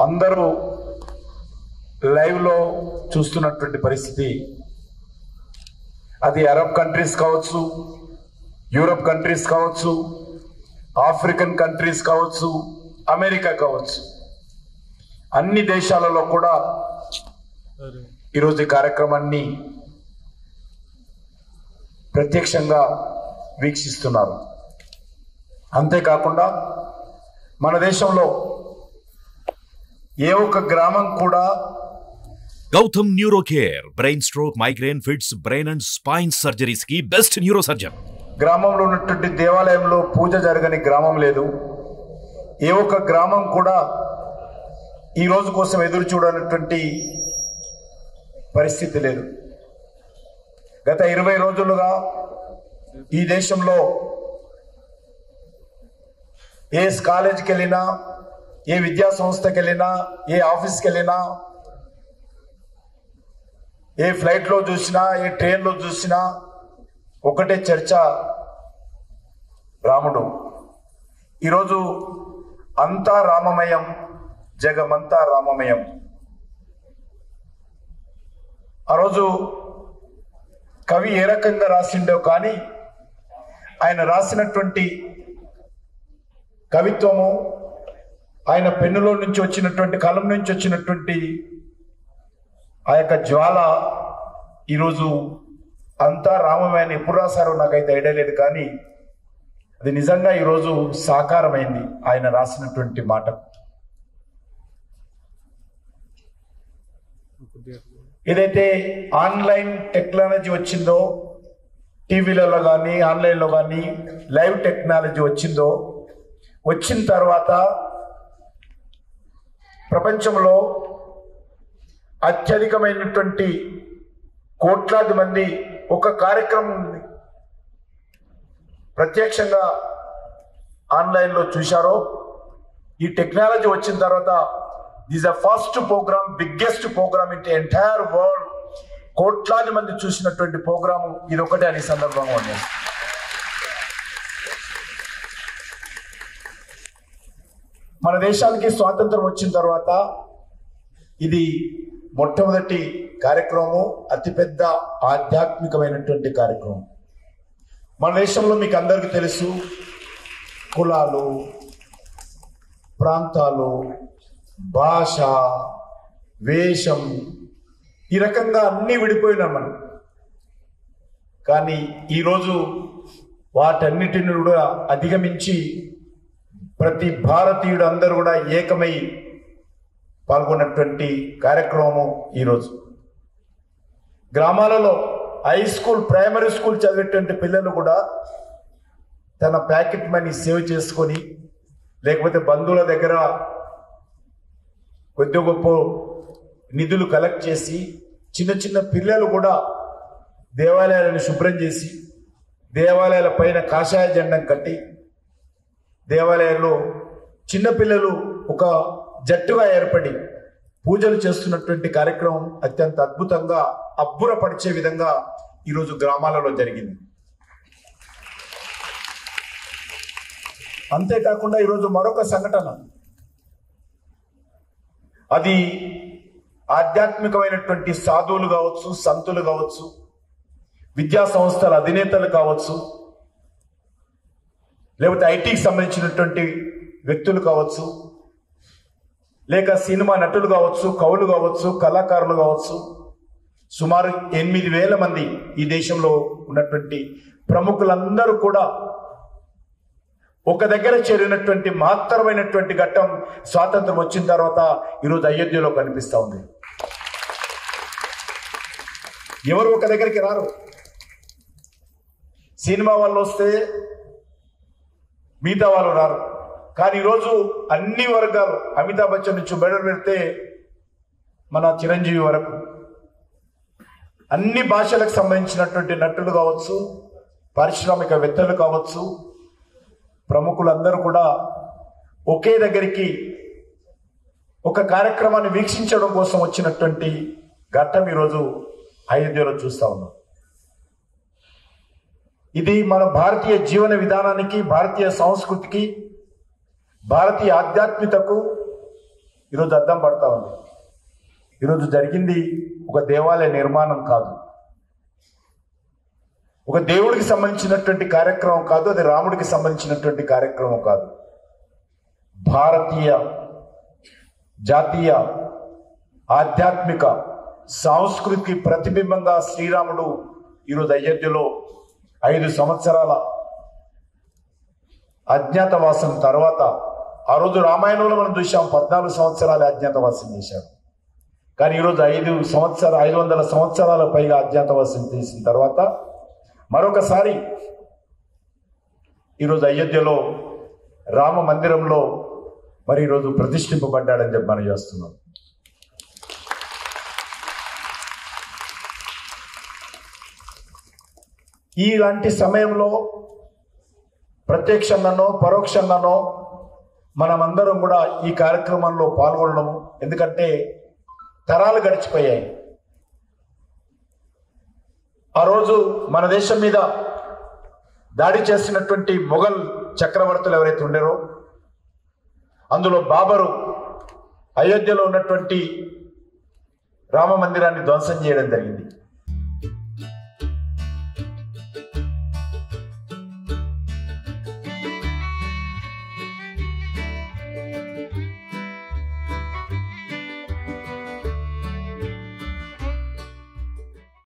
అందరూ లైవ్లో చూస్తున్నటువంటి పరిస్థితి అది అరబ్ కంట్రీస్ కావచ్చు యూరప్ కంట్రీస్ కావచ్చు ఆఫ్రికన్ కంట్రీస్ కావచ్చు అమెరికా కావచ్చు అన్ని దేశాలలో కూడా ఈరోజు ఈ కార్యక్రమాన్ని ప్రత్యక్షంగా వీక్షిస్తున్నారు అంతేకాకుండా మన దేశంలో ఏ ఒక్క గ్రామం కూడా Gautam neuro care brain stroke migraine fits brain and spine surgeries కి బెస్ట్ న్యూరో సర్జన్ గ్రామంలో ఉన్నటువంటి దేవాలయంలో పూజ జరగని గ్రామం లేదు ఏ ఒక్క గ్రామం కూడా ఈ రోజు కోసం ఎదురు చూడనటువంటి పరిస్థితి లేదు గత ఇరవై రోజులుగా ఈ దేశంలో ఏ కాలేజీకి వెళ్ళినా ఏ విద్యా సంస్థకి వెళ్ళినా ఏ ఆఫీస్కి వెళ్ళినా ఏ ఫ్లైట్లో చూసినా ఏ ట్రైన్లో చూసినా ఒకటే చర్చ రాముడు ఈరోజు అంతా రామమయం జగమంతా రామమయం ఆ రోజు కవి ఏ రకంగా రాసిండో కానీ ఆయన రాసినటువంటి కవిత్వము ఆయన పెన్నులో నుంచి వచ్చినటువంటి కలం నుంచి వచ్చినటువంటి ఆ యొక్క జ్వాల ఈరోజు అంతా రామమయం ఎప్పుడు రాశారో నాకైతే ఐడియా లేదు కానీ అది నిజంగా ఈరోజు సాకారమైంది ఆయన రాసినటువంటి మాట ఏదైతే ఆన్లైన్ టెక్నాలజీ వచ్చిందో టీవీలలో కానీ ఆన్లైన్లో కానీ లైవ్ టెక్నాలజీ వచ్చిందో వచ్చిన తర్వాత ప్రపంచంలో అత్యధికమైనటువంటి కోట్లాది మంది ఒక కార్యక్రమం ప్రత్యక్షంగా ఆన్లైన్లో చూశారో ఈ టెక్నాలజీ వచ్చిన తర్వాత this a first programme biggest programme in entire world కోట్లాది మంది చూసినటువంటి ప్రోగ్రాము ఇది ఒకటే అని సందర్భంగా ఉంది మన దేశానికి స్వాతంత్రం వచ్చిన తర్వాత ఇది మొట్టమొదటి కార్యక్రమం అతిపెద్ద ఆధ్యాత్మికమైనటువంటి కార్యక్రమం మన దేశంలో మీకు అందరికీ తెలుసు కులాలు ప్రాంతాలు భాష వేషం ఈ రకంగా అన్నీ విడిపోయినాం మనం కానీ ఈరోజు వాటన్నిటిని కూడా అధిగమించి ప్రతి భారతీయుడు అందరూ కూడా ఏకమై పాల్గొన్నటువంటి కార్యక్రమము ఈరోజు గ్రామాలలో హై స్కూల్ ప్రైమరీ స్కూల్ చదివేటువంటి పిల్లలు కూడా తన ప్యాకెట్ మనీ సేవ్ చేసుకొని లేకపోతే బంధువుల దగ్గర కొద్ది గొప్ప నిధులు కలెక్ట్ చేసి చిన్న చిన్న పిల్లలు కూడా దేవాలయాలను శుభ్రం చేసి దేవాలయాల పైన కాషాయ జెండం కట్టి దేవాలయాల్లో చిన్నపిల్లలు ఒక జట్టుగా ఏర్పడి పూజలు చేస్తున్నటువంటి కార్యక్రమం అత్యంత అద్భుతంగా అబ్బురపరిచే విధంగా ఈరోజు గ్రామాలలో జరిగింది అంతేకాకుండా ఈరోజు మరొక సంఘటన అది ఆధ్యాత్మికమైనటువంటి సాధువులు కావచ్చు సంతులు కావచ్చు విద్యా సంస్థల అధినేతలు కావచ్చు లేకపోతే ఐటీకి సంబంధించినటువంటి వ్యక్తులు కావచ్చు లేక సినిమా నటులు కావచ్చు కవులు కావచ్చు కళాకారులు కావచ్చు సుమారు ఎనిమిది వేల మంది ఈ దేశంలో ఉన్నటువంటి ప్రముఖులందరూ కూడా ఒక దగ్గర చేరినటువంటి మహత్తరమైనటువంటి ఘట్టం స్వాతంత్రం వచ్చిన తర్వాత ఈరోజు అయోధ్యలో కనిపిస్తా ఉంది ఎవరు ఒక దగ్గరికి రారు సినిమా వాళ్ళు వస్తే మిగతా వాళ్ళు రారు కానీ ఈరోజు అన్ని వర్గాలు అమితాబ్ బచ్చన్ నుంచి బెడర్ పెడితే మన చిరంజీవి వరకు అన్ని భాషలకు సంబంధించినటువంటి నటులు కావచ్చు పారిశ్రామికవేత్తలు కావచ్చు ప్రముఖులందరూ కూడా ఒకే దగ్గరికి ఒక కార్యక్రమాన్ని వీక్షించడం కోసం వచ్చినటువంటి ఘట్టం ఈరోజు అయోధ్యలో చూస్తా ఉన్నాం ఇది మన భారతీయ జీవన విధానానికి భారతీయ సంస్కృతికి భారతీయ ఆధ్యాత్మికతకు ఈరోజు అద్దం పడతా ఉంది ఈరోజు జరిగింది ఒక దేవాలయ నిర్మాణం కాదు ఒక దేవుడికి సంబంధించినటువంటి కార్యక్రమం కాదు అది రాముడికి సంబంధించినటువంటి కార్యక్రమం కాదు భారతీయ జాతీయ ఆధ్యాత్మిక సాంస్కృతికి ప్రతిబింబంగా శ్రీరాముడు ఈరోజు అయోధ్యలో ఐదు సంవత్సరాల అజ్ఞాతవాసం తర్వాత ఆ రోజు రామాయణంలో మనం చూసాం పద్నాలుగు సంవత్సరాల అజ్ఞాతవాసం చేశాడు కానీ ఈరోజు ఐదు సంవత్సరాలు ఐదు వందల సంవత్సరాల పైగా అజ్ఞాతవాసం చేసిన తర్వాత మరొకసారి ఈరోజు అయోధ్యలో రామ మందిరంలో మరి ఈరోజు ప్రతిష్ఠింపబడ్డాడని చెప్పి మనం చేస్తున్నాం ఇలాంటి సమయంలో ప్రత్యక్షంగానో పరోక్షంగానో మనమందరం కూడా ఈ కార్యక్రమంలో పాల్గొనడము ఎందుకంటే తరాలు గడిచిపోయాయి ఆ రోజు మన దేశం మీద దాడి చేసినటువంటి మొఘల్ చక్రవర్తులు ఎవరైతే ఉండారో అందులో బాబరు అయోధ్యలో ఉన్నటువంటి రామ మందిరాన్ని ధ్వంసం చేయడం జరిగింది